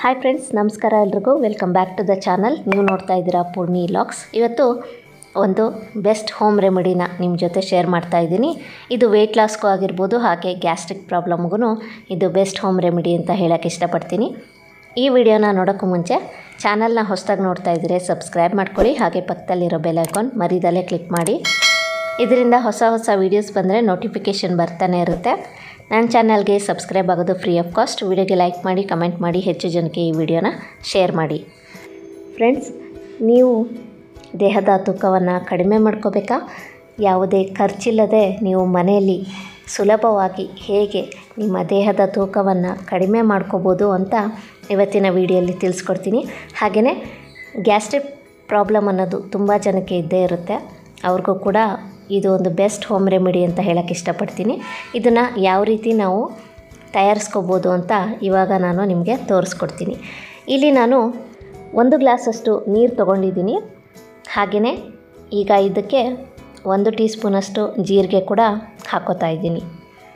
hi friends ನಮಸ್ಕಾರ ಎಲ್ರಿಗೂ welcome back to the channel ನೀವು ನೋಡ್ತಾ ಇದ್ದೀರಾ ಪೂರ್ಣಿ ಲಾಕ್ಸ್ ಇವತ್ತು ಒಂದು ಬೆಸ್ಟ್ ಹೋಮ್ ರೆಮಿಡಿನ ನಿಮ್ಮ ಜೊತೆ ಶೇರ್ ಮಾಡ್ತಾ ಇದ್ದೀನಿ ಇದು ವೆಯ್ಟ್ ಲಾಸ್ಗೂ ಆಗಿರ್ಬೋದು ಹಾಗೆ ಗ್ಯಾಸ್ಟ್ರಿಕ್ ಪ್ರಾಬ್ಲಮ್ಗೂ ಇದು ಬೆಸ್ಟ್ ಹೋಮ್ ರೆಮಿಡಿ ಅಂತ ಹೇಳೋಕ್ಕೆ ಇಷ್ಟಪಡ್ತೀನಿ ಈ ವಿಡಿಯೋನ ನೋಡೋಕ್ಕೂ ಮುಂಚೆ ಚಾನಲ್ನ ಹೊಸದಾಗಿ ನೋಡ್ತಾ ಇದ್ದರೆ ಸಬ್ಸ್ಕ್ರೈಬ್ ಮಾಡ್ಕೊಳ್ಳಿ ಹಾಗೆ ಪಕ್ಕದಲ್ಲಿರೋ ಬೆಲ್ ಐಕಾನ್ ಮರಿದಲ್ಲೇ ಕ್ಲಿಕ್ ಮಾಡಿ ಇದರಿಂದ ಹೊಸ ಹೊಸ ವೀಡಿಯೋಸ್ ಬಂದರೆ ನೋಟಿಫಿಕೇಷನ್ ಬರ್ತಾನೆ ಇರುತ್ತೆ ನನ್ನ ಚಾನಲ್ಗೆ ಸಬ್ಸ್ಕ್ರೈಬ್ ಆಗೋದು ಫ್ರೀ ಆಫ್ ಕಾಸ್ಟ್ ವಿಡಿಯೋಗೆ ಲೈಕ್ ಮಾಡಿ ಕಮೆಂಟ್ ಮಾಡಿ ಹೆಚ್ಚು ಜನಕ್ಕೆ ಈ ವಿಡಿಯೋನ ಶೇರ್ ಮಾಡಿ ಫ್ರೆಂಡ್ಸ್ ನೀವು ದೇಹದ ತೂಕವನ್ನು ಕಡಿಮೆ ಮಾಡ್ಕೋಬೇಕಾ ಯಾವುದೇ ಖರ್ಚಿಲ್ಲದೆ ನೀವು ಮನೆಯಲ್ಲಿ ಸುಲಭವಾಗಿ ಹೇಗೆ ನಿಮ್ಮ ದೇಹದ ತೂಕವನ್ನು ಕಡಿಮೆ ಮಾಡ್ಕೋಬೋದು ಅಂತ ಇವತ್ತಿನ ವಿಡಿಯೋಲಿ ತಿಳಿಸ್ಕೊಡ್ತೀನಿ ಹಾಗೆಯೇ ಗ್ಯಾಸ್ಟ್ರಿಕ್ ಪ್ರಾಬ್ಲಮ್ ಅನ್ನೋದು ತುಂಬ ಜನಕ್ಕೆ ಇದ್ದೇ ಇರುತ್ತೆ ಅವ್ರಿಗೂ ಕೂಡ ಇದು ಒಂದು ಬೆಸ್ಟ್ ಹೋಮ್ ರೆಮಿಡಿ ಅಂತ ಹೇಳೋಕ್ಕೆ ಇಷ್ಟಪಡ್ತೀನಿ ಇದನ್ನು ಯಾವ ರೀತಿ ನಾವು ತಯಾರಿಸ್ಕೋಬೋದು ಅಂತ ಇವಾಗ ನಾನು ನಿಮಗೆ ತೋರಿಸ್ಕೊಡ್ತೀನಿ ಇಲ್ಲಿ ನಾನು ಒಂದು ಗ್ಲಾಸಷ್ಟು ನೀರು ತೊಗೊಂಡಿದ್ದೀನಿ ಹಾಗೆಯೇ ಈಗ ಇದಕ್ಕೆ ಒಂದು ಟೀ ಸ್ಪೂನಷ್ಟು ಜೀರಿಗೆ ಕೂಡ ಹಾಕೋತಾ ಇದ್ದೀನಿ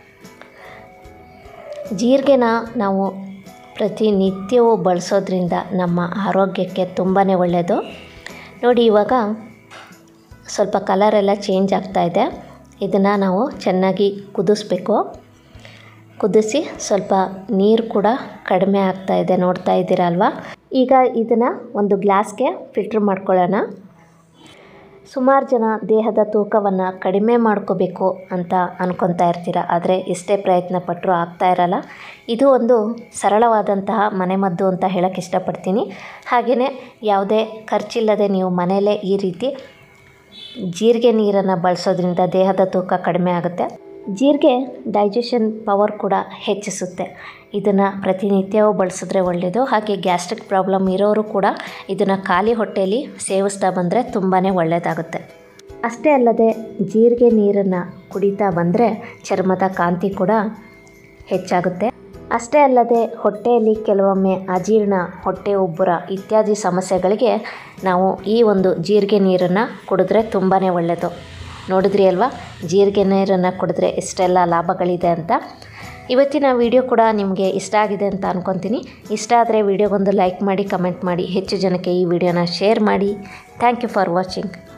ಜೀರಿಗೆನ ನಾವು ಪ್ರತಿನಿತ್ಯವೂ ಬಳಸೋದ್ರಿಂದ ನಮ್ಮ ಆರೋಗ್ಯಕ್ಕೆ ತುಂಬಾ ಒಳ್ಳೆಯದು ನೋಡಿ ಇವಾಗ ಸ್ವಲ್ಪ ಕಲರೆಲ್ಲ ಚೇಂಜ್ ಆಗ್ತಾಯಿದೆ ಇದನ್ನು ನಾವು ಚೆನ್ನಾಗಿ ಕುದಿಸ್ಬೇಕು ಕುದಿಸಿ ಸ್ವಲ್ಪ ನೀರು ಕೂಡ ಕಡಿಮೆ ಆಗ್ತಾಯಿದೆ ನೋಡ್ತಾ ಇದ್ದೀರಲ್ವಾ ಈಗ ಇದನ್ನು ಒಂದು ಗ್ಲಾಸ್ಗೆ ಫಿಲ್ಟ್ರ್ ಮಾಡ್ಕೊಳ್ಳೋಣ ಸುಮಾರು ಜನ ದೇಹದ ತೂಕವನ್ನು ಕಡಿಮೆ ಮಾಡ್ಕೋಬೇಕು ಅಂತ ಅನ್ಕೊತಾ ಇರ್ತೀರ ಆದರೆ ಎಷ್ಟೇ ಪ್ರಯತ್ನ ಪಟ್ಟರೂ ಆಗ್ತಾ ಇರಲ್ಲ ಇದು ಒಂದು ಸರಳವಾದಂತಹ ಮನೆಮದ್ದು ಅಂತ ಹೇಳೋಕ್ಕೆ ಇಷ್ಟಪಡ್ತೀನಿ ಹಾಗೆಯೇ ಯಾವುದೇ ಖರ್ಚಿಲ್ಲದೆ ನೀವು ಮನೆಯಲ್ಲೇ ಈ ರೀತಿ ಜೀರಿಗೆ ನೀರನ್ನು ಬಳಸೋದ್ರಿಂದ ದೇಹದ ತೂಕ ಕಡಿಮೆ ಆಗುತ್ತೆ ಜೀರಿಗೆ ಡೈಜೆಷನ್ ಪವರ್ ಕೂಡ ಹೆಚ್ಚಿಸುತ್ತೆ ಇದನ್ನು ಪ್ರತಿನಿತ್ಯವೂ ಬಳಸಿದ್ರೆ ಒಳ್ಳೆಯದು ಹಾಗೆ ಗ್ಯಾಸ್ಟ್ರಿಕ್ ಪ್ರಾಬ್ಲಮ್ ಇರೋರು ಕೂಡ ಇದನ್ನು ಖಾಲಿ ಹೊಟ್ಟೆಯಲ್ಲಿ ಸೇವಿಸ್ತಾ ಬಂದರೆ ತುಂಬಾ ಒಳ್ಳೆಯದಾಗುತ್ತೆ ಅಷ್ಟೇ ಅಲ್ಲದೆ ಜೀರಿಗೆ ನೀರನ್ನು ಕುಡಿತಾ ಬಂದರೆ ಚರ್ಮದ ಕಾಂತಿ ಕೂಡ ಹೆಚ್ಚಾಗುತ್ತೆ ಅಷ್ಟೇ ಅಲ್ಲದೆ ಹೊಟ್ಟೆಯಲ್ಲಿ ಕೆಲವೊಮ್ಮೆ ಅಜೀರ್ಣ ಹೊಟ್ಟೆ ಉಬ್ಬರ ಇತ್ಯಾದಿ ಸಮಸ್ಯೆಗಳಿಗೆ ನಾವು ಈ ಒಂದು ಜೀರಿಗೆ ನೀರನ್ನು ಕುಡಿದ್ರೆ ತುಂಬಾ ಒಳ್ಳೆಯದು ನೋಡಿದ್ರಿ ಅಲ್ವಾ ಜೀರಿಗೆ ನೀರನ್ನು ಕುಡಿದ್ರೆ ಎಷ್ಟೆಲ್ಲ ಲಾಭಗಳಿದೆ ಅಂತ ಇವತ್ತಿನ ವಿಡಿಯೋ ಕೂಡ ನಿಮಗೆ ಇಷ್ಟ ಆಗಿದೆ ಅಂತ ಅಂದ್ಕೊತೀನಿ ಇಷ್ಟ ಆದರೆ ವಿಡಿಯೋಗೊಂದು ಲೈಕ್ ಮಾಡಿ ಕಮೆಂಟ್ ಮಾಡಿ ಹೆಚ್ಚು ಜನಕ್ಕೆ ಈ ವಿಡಿಯೋನ ಶೇರ್ ಮಾಡಿ ಥ್ಯಾಂಕ್ ಯು ಫಾರ್ ವಾಚಿಂಗ್